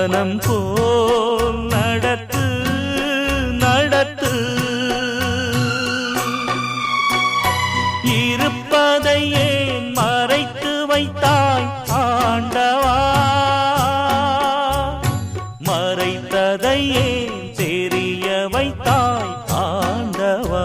மனம் போல் நடத்து நடத்து இருப்பதை ஏன் மறைத்து வைத்தாய் ஆண்டவா மறைத்ததை ஏன் தெரிய வைத்தாய் ஆண்டவா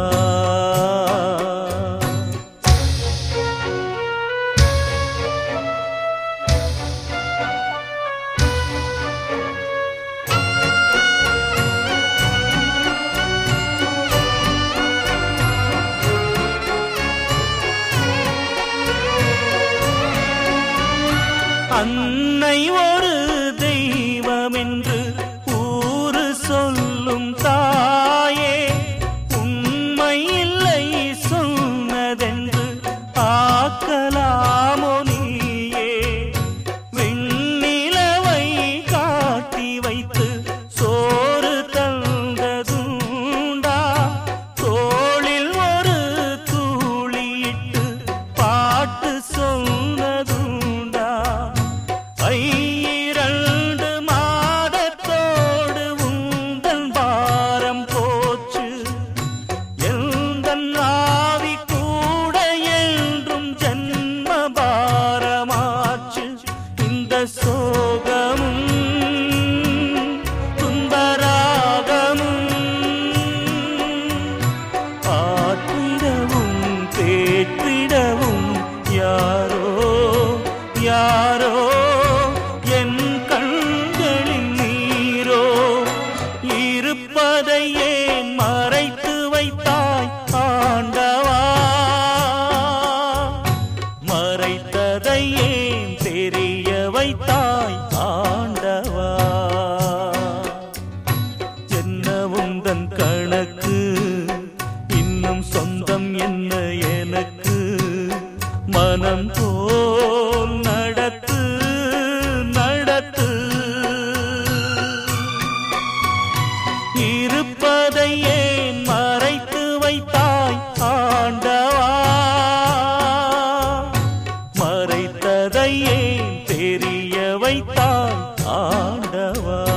அன்னை ஒரு தெய்வம் என்று ஊரு சொல்லும் தாயே உண்மை இல்லை சொன்னதென்று ஆக்கலாமோ நீயே விண்ணிலவை காட்டி வைத்து சோறு தந்ததுண்டா தோளில் ஒரு தூளியிட்டு பாட்டு சொன்னதுண்டா ஐரண்டு மாதத்தோடு உந்தன் பாரம் போச்சு எந்தன் ஆவி கூட என்றும் ஜன்ம பாரமாச்சு இந்த சோகமும் துன்பராகமும் ஆற்றிடவும் தேற்றிடவும் யாரோ யாரோ என் கண்களில் நீரோ இருப்பதை ஏன் மறைத்து வைத்தாய் ஆண்டவா மறைத்ததை ஏன் தெரிய வைத்தாய் ஆண்டவா என்ன உந்தன் கணக்கு இன்னும் சொந்தம் என்ன எனக்கு மனம் போல் நடத்து நடத்து இருப்பதை ஏன் மறைத்து வைத்தாய் ஆண்டவா மறைத்ததை ஏன் தெரிய வைத்தாய் ஆண்டவா